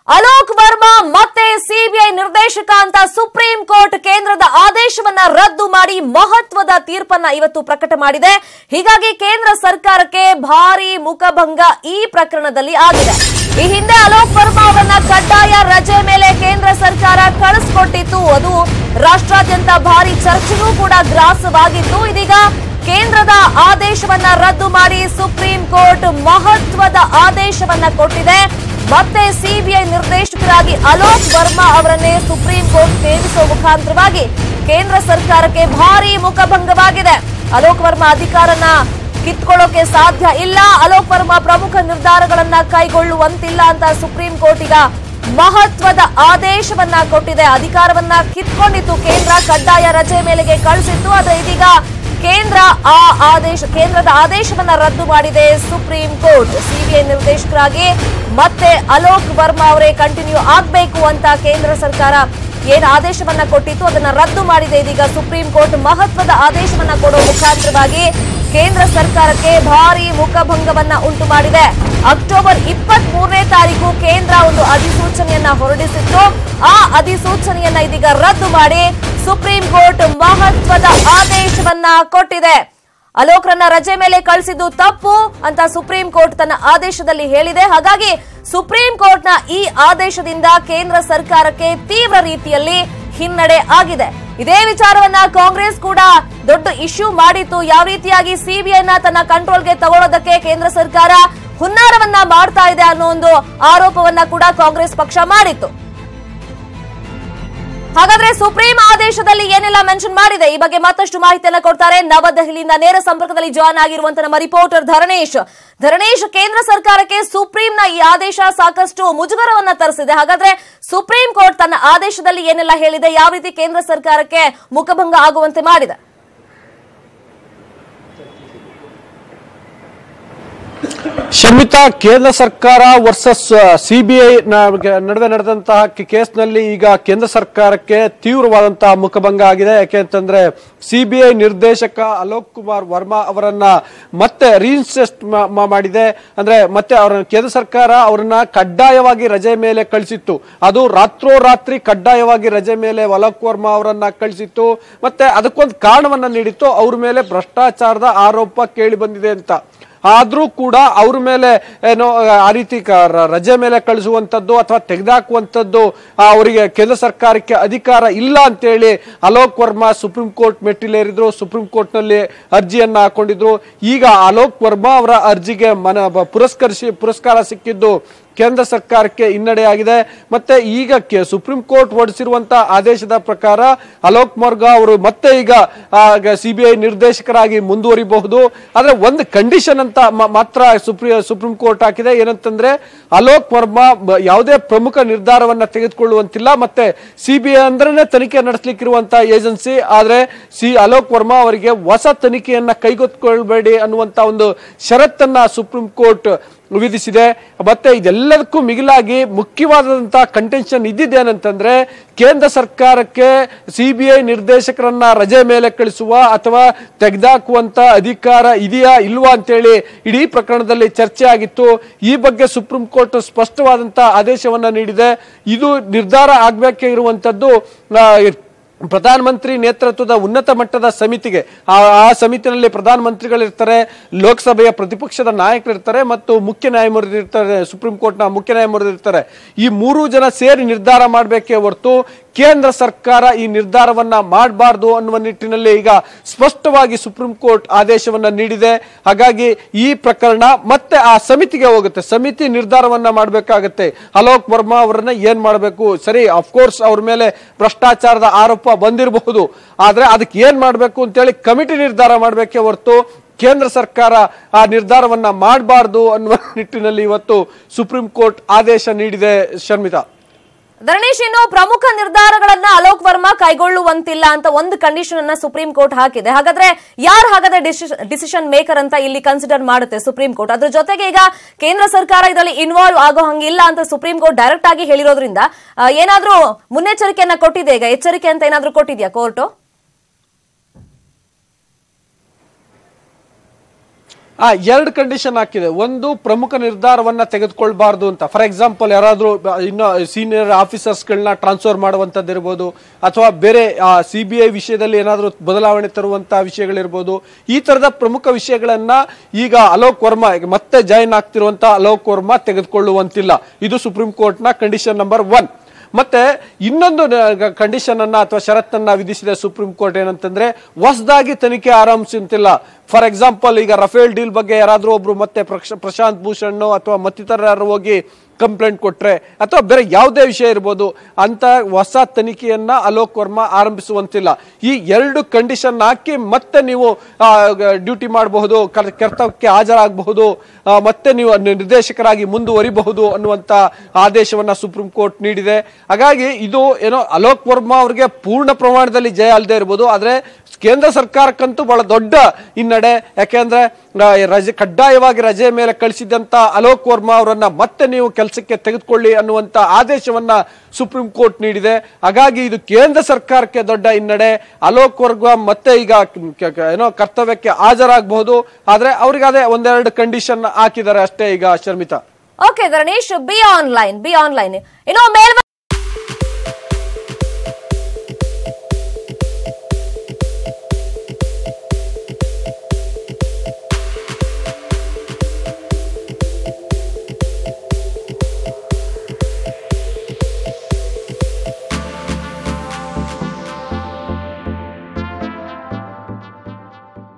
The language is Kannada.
ಅಲೋಕ್ ವರ್ಮಾ ಮತ್ತೆ ಸಿಬಿಐ ನಿರ್ದೇಶಕ ಅಂತ ಸುಪ್ರೀಂ ಕೋರ್ಟ್ ಕೇಂದ್ರದ ಆದೇಶವನ್ನ ರದ್ದು ಮಾಡಿ ಮಹತ್ವದ ತೀರ್ಪನ್ನ ಇವತ್ತು ಪ್ರಕಟ ಮಾಡಿದೆ ಹೀಗಾಗಿ ಕೇಂದ್ರ ಸರ್ಕಾರಕ್ಕೆ ಭಾರಿ ಮುಖಭಂಗ ಈ ಪ್ರಕರಣದಲ್ಲಿ ಆಗಿದೆ ಈ ಹಿಂದೆ ಅಲೋಕ್ ವರ್ಮಾ ಅವರನ್ನ ಕಡ್ಡಾಯ ರಜೆ ಮೇಲೆ ಕೇಂದ್ರ ಸರ್ಕಾರ ಕಳಿಸ್ಕೊಟ್ಟಿತ್ತು ಅದು ರಾಷ್ಟ್ರಾದ್ಯಂತ ಭಾರಿ ಚರ್ಚೆಗೂ ಕೂಡ ಗ್ರಾಸವಾಗಿತ್ತು ಇದೀಗ ಕೇಂದ್ರದ ಆದೇಶವನ್ನ ರದ್ದು ಮಾಡಿ ಸುಪ್ರೀಂ ಕೋರ್ಟ್ ಮಹತ್ವದ ಆದೇಶವನ್ನ ಕೊಟ್ಟಿದೆ ಮತ್ತೆ ಸಿಬಿಐ ನಿರ್ದೇಶಕರಾಗಿ ಅಲೋಕ್ ವರ್ಮಾ ಅವರನ್ನೇ ಸುಪ್ರೀಂ ಕೋರ್ಟ್ ನೇಮಿಸುವ ಮುಖಾಂತರವಾಗಿ ಕೇಂದ್ರ ಸರ್ಕಾರಕ್ಕೆ ಭಾರಿ ಮುಖಭಂಗವಾಗಿದೆ ಅಲೋಕ್ ವರ್ಮಾ ಅಧಿಕಾರನ ಕಿತ್ಕೊಳ್ಳೋಕೆ ಸಾಧ್ಯ ಇಲ್ಲ ಅಲೋಕ್ ವರ್ಮಾ ಪ್ರಮುಖ ನಿರ್ಧಾರಗಳನ್ನ ಕೈಗೊಳ್ಳುವಂತಿಲ್ಲ ಅಂತ ಸುಪ್ರೀಂ ಕೋರ್ಟ್ ಈಗ ಮಹತ್ವದ ಆದೇಶವನ್ನ ಕೊಟ್ಟಿದೆ ಅಧಿಕಾರವನ್ನ ಕಿತ್ಕೊಂಡಿತ್ತು ಕೇಂದ್ರ ಕಡ್ಡಾಯ ರಜೆ ಮೇಲೆಗೆ ಕಳಿಸಿತ್ತು ಆದ್ರೆ ಇದೀಗ ಕೇಂದ್ರ ಆ ಆದೇಶ ಕೇಂದ್ರದ ಆದೇಶವನ್ನ ರದ್ದು ಮಾಡಿದೆ ಸುಪ್ರೀಂ ಕೋರ್ಟ್ ಸಿಬಿಐ ನಿರ್ದೇಶಕರಾಗಿ ಮತ್ತೆ ಅಲೋಕ್ ವರ್ಮಾ ಅವರೇ ಕಂಟಿನ್ಯೂ ಆಗ್ಬೇಕು ಅಂತ ಕೇಂದ್ರ ಸರ್ಕಾರ ಏನ್ ಆದೇಶವನ್ನ ಕೊಟ್ಟಿತ್ತು ಅದನ್ನ ರದ್ದು ಮಾಡಿದೆ ಇದೀಗ ಸುಪ್ರೀಂ ಕೋರ್ಟ್ ಮಹತ್ವದ ಆದೇಶವನ್ನ ಕೊಡುವ ಮುಖಾಂತರವಾಗಿ ಕೇಂದ್ರ ಸರ್ಕಾರಕ್ಕೆ ಭಾರಿ ಮುಖಭಂಗವನ್ನ ಉಂಟು ಮಾಡಿದೆ ಅಕ್ಟೋಬರ್ ಇಪ್ಪತ್ತ್ ಮೂರನೇ ತಾರೀಕು ಕೇಂದ್ರ ಒಂದು ಅಧಿಸೂಚನೆಯನ್ನ ಹೊರಡಿಸಿತ್ತು ಆ ಅಧಿಸೂಚನೆಯನ್ನ ಇದೀಗ ರದ್ದು ಮಾಡಿ ಸುಪ್ರೀಂ ಕೋರ್ಟ್ ಮಹತ್ವದ ಆದೇಶವನ್ನ ಕೊಟ್ಟಿದೆ ಅಲೋಕ್ರನ್ನ ರಜೆ ಮೇಲೆ ಕಳಿಸಿದ್ದು ತಪ್ಪು ಅಂತ ಸುಪ್ರೀಂ ಕೋರ್ಟ್ ತನ್ನ ಆದೇಶದಲ್ಲಿ ಹೇಳಿದೆ ಹಾಗಾಗಿ ಸುಪ್ರೀಂ ಕೋರ್ಟ್ನ ಈ ಆದೇಶದಿಂದ ಕೇಂದ್ರ ಸರ್ಕಾರಕ್ಕೆ ತೀವ್ರ ರೀತಿಯಲ್ಲಿ ಹಿನ್ನಡೆ ಆಗಿದೆ ಇದೇ ವಿಚಾರವನ್ನ ಕಾಂಗ್ರೆಸ್ ಕೂಡ ದೊಡ್ಡ ಇಶ್ಯೂ ಮಾಡಿತ್ತು ಯಾವ ರೀತಿಯಾಗಿ ಸಿಬಿಐನ ತನ್ನ ಕಂಟ್ರೋಲ್ಗೆ ತಗೊಳ್ಳೋದಕ್ಕೆ ಕೇಂದ್ರ ಸರ್ಕಾರ ಹುನ್ನಾರವನ್ನ ಮಾಡ್ತಾ ಇದೆ ಅನ್ನೋ ಒಂದು ಆರೋಪವನ್ನ ಕೂಡ ಕಾಂಗ್ರೆಸ್ ಪಕ್ಷ ಮಾಡಿತ್ತು ಹಾಗಾದ್ರೆ ಸುಪ್ರೀಂ ಆದೇಶದಲ್ಲಿ ಏನೆಲ್ಲ ಮೆನ್ಷನ್ ಮಾಡಿದೆ ಈ ಬಗ್ಗೆ ಮತ್ತಷ್ಟು ಮಾಹಿತಿಯನ್ನ ಕೊಡ್ತಾರೆ ನವದೆಹಲಿಯಿಂದ ನೇರ ಸಂಪರ್ಕದಲ್ಲಿ ಜಾಯ್ನ್ ಆಗಿರುವಂತ ನಮ್ಮ ರಿಪೋರ್ಟರ್ ಧರಣೇಶ್ ಧರಣೇಶ್ ಕೇಂದ್ರ ಸರ್ಕಾರಕ್ಕೆ ಸುಪ್ರೀಂನ ಈ ಆದೇಶ ಸಾಕಷ್ಟು ಮುಜುಗರವನ್ನ ತರಿಸಿದೆ ಹಾಗಾದ್ರೆ ಸುಪ್ರೀಂ ಕೋರ್ಟ್ ತನ್ನ ಆದೇಶದಲ್ಲಿ ಏನೆಲ್ಲ ಹೇಳಿದೆ ಯಾವ ರೀತಿ ಕೇಂದ್ರ ಸರ್ಕಾರಕ್ಕೆ ಮುಖಭಂಗ ಆಗುವಂತೆ ಮಾಡಿದೆ ಶಮಿತಾ ಕೇಂದ್ರ ಸರ್ಕಾರ ವರ್ಸಸ್ ಸಿಬಿಐ ನಡುವೆ ನಡೆದಂತಹ ಕೇಸ್ನಲ್ಲಿ ಈಗ ಕೇಂದ್ರ ಸರ್ಕಾರಕ್ಕೆ ತೀವ್ರವಾದಂತಹ ಮುಖಭಂಗ ಆಗಿದೆ ಯಾಕೆಂತಂದ್ರೆ ಸಿಬಿಐ ನಿರ್ದೇಶಕ ಅಲೋಕ್ ಕುಮಾರ್ ವರ್ಮಾ ಅವರನ್ನ ಮತ್ತೆ ರೀಇನ್ಸೆಸ್ಟ್ ಮಾಡಿದೆ ಅಂದ್ರೆ ಮತ್ತೆ ಅವರ ಕೇಂದ್ರ ಸರ್ಕಾರ ಅವರನ್ನ ಕಡ್ಡಾಯವಾಗಿ ರಜೆ ಮೇಲೆ ಕಳಿಸಿತ್ತು ಅದು ರಾತ್ರೋರಾತ್ರಿ ಕಡ್ಡಾಯವಾಗಿ ರಜೆ ಮೇಲೆ ಅಲೋಕ್ ವರ್ಮಾ ಅವರನ್ನ ಕಳಿಸಿತ್ತು ಮತ್ತೆ ಅದಕ್ಕೊಂದು ಕಾರಣವನ್ನ ನೀಡಿತ್ತು ಅವ್ರ ಮೇಲೆ ಭ್ರಷ್ಟಾಚಾರದ ಆರೋಪ ಕೇಳಿ ಬಂದಿದೆ ಅಂತ ಆದ್ರೂ ಕೂಡ ಅವ್ರ ಮೇಲೆ ಏನೋ ಆ ರೀತಿ ಕ- ರ- ರಜೆ ಮೇಲೆ ಕಳಿಸುವಂತದ್ದು ಅಥವಾ ತೆಗೆದಾಕುವಂತದ್ದು ಅವರಿಗೆ ಕೇಂದ್ರ ಸರ್ಕಾರಕ್ಕೆ ಅಧಿಕಾರ ಇಲ್ಲ ಅಂತೇಳಿ ಅಲೋಕ್ ವರ್ಮಾ ಸುಪ್ರೀಂ ಕೋರ್ಟ್ ಮೆಟ್ಟಿಲೇರಿದ್ರು ಸುಪ್ರೀಂ ಕೋರ್ಟ್ ನಲ್ಲಿ ಅರ್ಜಿಯನ್ನ ಹಾಕೊಂಡಿದ್ರು ಈಗ ಅಲೋಕ್ ವರ್ಮಾ ಅವರ ಅರ್ಜಿಗೆ ಮನ ಬ- ಪುರಸ್ಕರಿಸಿ ಪುರಸ್ಕಾರ ಸಿಕ್ಕಿದ್ದು ಕೇಂದ್ರ ಸರ್ಕಾರಕ್ಕೆ ಹಿನ್ನಡೆಯಾಗಿದೆ ಮತ್ತೆ ಈಗ ಕೆ- ಸುಪ್ರೀಂ ಕೋರ್ಟ್ ಹೊರಡಿಸಿರುವಂತಹ ಆದೇಶದ ಪ್ರಕಾರ ಅಲೋಕ್ ಮರ್ಗಾ ಅವರು ಮತ್ತೆ ಈಗ ಸಿಬಿಐ ನಿರ್ದೇಶಕರಾಗಿ ಮುಂದುವರಿಬಹುದು ಆದ್ರೆ ಒಂದು ಕಂಡೀಷನ್ ಅಂತ ಮ- ಮಾತ್ರ ಸುಪ್ರೀಂ ಸುಪ್ರೀಂ ಕೋರ್ಟ್ ಹಾಕಿದೆ ಏನಂತಂದ್ರೆ ಅಲೋಕ್ ವರ್ಮಾ ಬ- ಯಾವುದೇ ಪ್ರಮುಖ ನಿರ್ಧಾರವನ್ನ ತೆಗೆದುಕೊಳ್ಳುವಂತಿಲ್ಲ ಮತ್ತೆ ಸಿಬಿಐ ಅಂದ್ರೆ ತನಿಖೆ ನಡೆಸಲಿಕ್ಕಿರುವಂತಹ ಏಜೆನ್ಸಿ ಆದ್ರೆ ಸಿ ಅಲೋಕ್ ವರ್ಮಾ ಅವರಿಗೆ ಹೊಸ ತನಿಖೆಯನ್ನ ಕೈಗೆತ್ತಿಕೊಳ್ಬೇಡಿ ಅನ್ನುವಂತ ಒಂದು ಷರತ್ತನ್ನ ಸುಪ್ರೀಂ ಕೋರ್ಟ್ ವಿಧಿಸಿದೆ ಮತ್ತೆ ಇದೆಲ್ಲದಕ್ಕೂ ಮಿಗಿಲಾಗಿ ಮುಖ್ಯವಾದಂತಹ ಕಂಟೆನ್ಷನ್ ಇದ್ದಿದ್ದೇನಂತಂದ್ರೆ ಕೇಂದ್ರ ಸರ್ಕಾರಕ್ಕೆ ಸಿಬಿಐ ನಿರ್ದೇಶಕರನ್ನ ರಜೆ ಮೇಲೆ ಕಳಿಸುವ ಅಥವಾ ತೆಗೆದಾಕುವಂತ ಅಧಿಕಾರ ಇದೆಯಾ ಇಲ್ವಾ ಅಂತೇಳಿ ಇಡೀ ಪ್ರಕರಣದಲ್ಲಿ ಚರ್ಚೆ ಆಗಿತ್ತು ಈ ಬಗ್ಗೆ ಸುಪ್ರೀಂ ಕೋರ್ಟ್ ಸ್ಪಷ್ಟವಾದಂತಹ ಆದೇಶವನ್ನ ನೀಡಿದೆ ಇದು ನಿರ್ಧಾರ ಆಗ್ಬೇಕಾಗಿರುವಂತದ್ದು ಆ, ಪ್ರಧಾನಮಂತ್ರಿ ನೇತೃತ್ವದ ಉನ್ನತ ಮಟ್ಟದ ಸಮಿತಿಗೆ ಆ ಆ ಸಮಿತಿನಲ್ಲಿ ಪ್ರಧಾನಮಂತ್ರಿಗಳಿರ್ತಾರೆ ಲೋಕಸಭೆಯ ಪ್ರತಿಪಕ್ಷದ ನಾಯಕರಿರ್ತಾರೆ ಮತ್ತು ಮುಖ್ಯ ನ್ಯಾಯಮೂರ್ತಿ ಇರ್ತಾರೆ ಸುಪ್ರೀಂ ಕೋರ್ಟ್ನ ಮುಖ್ಯ ನ್ಯಾಯಮೂರ್ತಿ ಇರ್ತಾರೆ ಈ ಮೂರು ಜನ ಸೇರಿ ನಿರ್ಧಾರ ಮಾಡಬೇಕೇ ಹೊರತು ಕೇಂದ್ರ ಸರ್ಕಾರ ಈ ನಿರ್ಧಾರವನ್ನ ಮಾಡಬಾರ್ದು ಅನ್ನುವ ನಿಟ್ಟಿನಲ್ಲಿ ಈಗ ಸ್ಪಷ್ಟವಾಗಿ ಸುಪ್ರೀಂ ಕೋರ್ಟ್ ಆದೇಶವನ್ನ ನೀಡಿದೆ ಹಾಗಾಗಿ ಈ ಪ್ರಕರಣ ಮತ್ತೆ ಆ ಸಮಿತಿಗೆ ಹೋಗುತ್ತೆ ಸಮಿತಿ ನಿರ್ಧಾರವನ್ನ ಮಾಡಬೇಕಾಗತ್ತೆ ಅಲೋಕ್ ವರ್ಮಾ ಅವರನ್ನ ಏನ್ ಮಾಡಬೇಕು ಸರಿ ಅಫ್ಕೋರ್ಸ್ ಅವ್ರ ಮೇಲೆ ಭ್ರಷ್ಟಾಚಾರದ ಆರೋಪ ಬಂದಿರಬಹುದು ಆದ್ರೆ ಅದಕ್ಕೆ ಏನ್ ಮಾಡಬೇಕು ಅಂತೇಳಿ ಕಮಿಟಿ ನಿರ್ಧಾರ ಮಾಡಬೇಕೇ ಹೊರತು ಕೇಂದ್ರ ಸರ್ಕಾರ ಆ ನಿರ್ಧಾರವನ್ನ ಮಾಡಬಾರ್ದು ಅನ್ನುವ ನಿಟ್ಟಿನಲ್ಲಿ ಇವತ್ತು ಸುಪ್ರೀಂ ಕೋರ್ಟ್ ಆದೇಶ ನೀಡಿದೆ ಶರ್ಮಿತಾ ಧರಣೇಶ್ ಇನ್ನು ಪ್ರಮುಖ ನಿರ್ಧಾರಗಳನ್ನ ಅಲೋಕ್ ವರ್ಮಾ ಕೈಗೊಳ್ಳುವಂತಿಲ್ಲ ಅಂತ ಒಂದು ಕಂಡೀಷನ್ ಅನ್ನ ಸುಪ್ರೀಂ ಕೋರ್ಟ್ ಹಾಕಿದೆ ಹಾಗಾದ್ರೆ ಯಾರು ಹಾಗಾದ್ರೆ ಡಿಸಿಷನ್ ಮೇಕರ್ ಅಂತ ಇಲ್ಲಿ ಕನ್ಸಿಡರ್ ಮಾಡುತ್ತೆ ಸುಪ್ರೀಂ ಕೋರ್ಟ್ ಅದ್ರ ಜೊತೆಗೆ ಈಗ ಕೇಂದ್ರ ಸರ್ಕಾರ ಇದರಲ್ಲಿ ಇನ್ವಾಲ್ವ್ ಆಗೋ ಹಂಗಿಲ್ಲ ಅಂತ ಸುಪ್ರೀಂ ಕೋರ್ಟ್ ಡೈರೆಕ್ಟ್ ಆಗಿ ಹೇಳಿರೋದ್ರಿಂದ ಆ, ಏನಾದ್ರೂ ಮುನ್ನೆಚ್ಚರಿಕೆಯನ್ನ ಕೊಟ್ಟಿದೆ ಈಗ ಎಚ್ಚರಿಕೆ ಅಂತ ಏನಾದ್ರೂ ಕೊಟ್ಟಿದ್ಯಾ ಕೋರ್ಟ್ ಆ ಎರಡು ಕಂಡೀಷನ್ ಹಾಕಿದೆ ಒಂದು ಪ್ರಮುಖ ನಿರ್ಧಾರವನ್ನ ತೆಗೆದುಕೊಳ್ಬಾರ್ದು ಅಂತ ಫಾರ್ ಎಕ್ಸಾಂಪಲ್ ಯಾರಾದ್ರೂ ಬ- ಇನ್ನು ಸೀನಿಯರ್ ಆಫೀಸರ್ಸ್ಗಳನ್ನ ಟ್ರಾನ್ಸ್ಫರ್ ಮಾಡುವಂತದ್ದು ಇರ್ಬೋದು ಅಥವಾ ಬೇರೆ ಸಿ ಬಿ ಐ ವಿಷಯದಲ್ಲಿ ಏನಾದ್ರೂ ಬದಲಾವಣೆ ತರುವಂತ ವಿಷಯಗಳಿರ್ಬೋದು ಈ ತರದ ಪ್ರಮುಖ ವಿಷಯಗಳನ್ನ ಈಗ ಅಲೋಕ್ ವರ್ಮಾ ಈಗ ಮತ್ತೆ ಜಾಯಿನ್ ಆಗ್ತಿರುವಂತ ಅಲೋಕ್ ವರ್ಮಾ ತೆಗೆದುಕೊಳ್ಳುವಂತಿಲ್ಲ ಇದು ಸುಪ್ರೀಂ ಕೋರ್ಟ್ ನ ಕಂಡೀಷನ್ ನಂಬರ್ ಒನ್ ಮತ್ತೆ ಇನ್ನೊಂದು ಕಂಡೀಷನ್ ಅನ್ನ ಅಥವಾ ಷರತ್ತನ್ನ ವಿಧಿಸಿದೆ ಸುಪ್ರೀಂ ಕೋರ್ಟ್ ಏನಂತಂದ್ರೆ ಹೊಸದಾಗಿ ತನಿಖೆ ಆರಂಭಿಸುವಂತಿಲ್ಲ ಫಾರ್ ಎಕ್ಸಾಂಪಲ್ ಈಗ ರಫೇಲ್ ಡೀಲ್ ಬಗ್ಗೆ ಯಾರಾದ್ರೂ ಒಬ್ರು ಮತ್ತೆ ಪ್ರಕ್ಷ- ಪ್ರಶಾಂತ್ ಭೂಷಣ್ ಅಥವಾ ಮತ್ತಿತರರು ಹೋಗಿ ಕಂಪ್ಲೇಂಟ್ ಕೊಟ್ರೆ ಅಥವಾ ಬೇರೆ ಯಾವುದೇ ವಿಷಯ ಇರ್ಬೋದು ಅಂತ ಹೊಸ ತನಿಖೆಯನ್ನ ಅಲೋಕ್ ವರ್ಮಾ ಆರಂಭಿಸುವಂತಿಲ್ಲ ಈ ಎರಡು ಕಂಡೀಷನ್ ಹಾಕಿ ಮತ್ತೆ ನೀವು ಡ್ಯೂಟಿ ಮಾಡಬಹುದು ಕರ್ತವ್ಯಕ್ಕೆ ಹಾಜರಾಗಬಹುದು ಆ, ಮತ್ತೆ ನೀವು ನಿರ್ದೇಶಕರಾಗಿ ಮುಂದುವರಿಬಹುದು ಅನ್ನುವಂತ ಆದೇಶವನ್ನ ಸುಪ್ರೀಂ ಕೋರ್ಟ್ ನೀಡಿದೆ ಹಾಗಾಗಿ ಇದು ಏನೋ ಅಲೋಕ್ ವರ್ಮಾ ಅವರಿಗೆ ಪೂರ್ಣ ಪ್ರಮಾಣದಲ್ಲಿ ಜಯ ಅಲ್ಲದೆ ಇರ್ಬೋದು ಆದ್ರೆ ಕೇಂದ್ರ ಸರ್ಕಾರಕ್ಕಂತೂ ಬಹಳ ದೊಡ್ಡ ಹಿನ್ನಡೆ ಯಾಕೆಂದ್ರೆ ಆ, ರಜೆ ಕಡ್ಡಾಯವಾಗಿ ರಜೆ ಮೇಲೆ ಕಳಿಸಿದಂತ ಅಲೋಕ್ ವರ್ಮಾ ಅವರನ್ನ ಮತ್ತೆ ನೀವು ಕೆಲಸಕ್ಕೆ ತೆಗೆದುಕೊಳ್ಳಿ ಅನ್ನುವಂತ ಆದೇಶವನ್ನ ಸುಪ್ರೀಂ ಕೋರ್ಟ್ ನೀಡಿದೆ ಹಾಗಾಗಿ ಇದು ಕೇಂದ್ರ ಸರ್ಕಾರಕ್ಕೆ ದೊಡ್ಡ ಹಿನ್ನಡೆ ಅಲೋಕ್ ವರ್ಮಾ ಮತ್ತೆ ಈಗ ಕ- ಕ- ಏನೋ ಕರ್ತವ್ಯಕ್ಕೆ ಹಾಜರಾಗಬಹುದು ಆದ್ರೆ ಅವ್ರಿಗೆ ಅದೇ ಒಂದೆರಡು ಕಂಡೀಷನ್ ಹಾಕಿದ್ದಾರೆ ಅಷ್ಟೇ ಈಗ Sharmitha okay Dharanesh be online be online ಇನ್ನು ಮೇಲ್ವ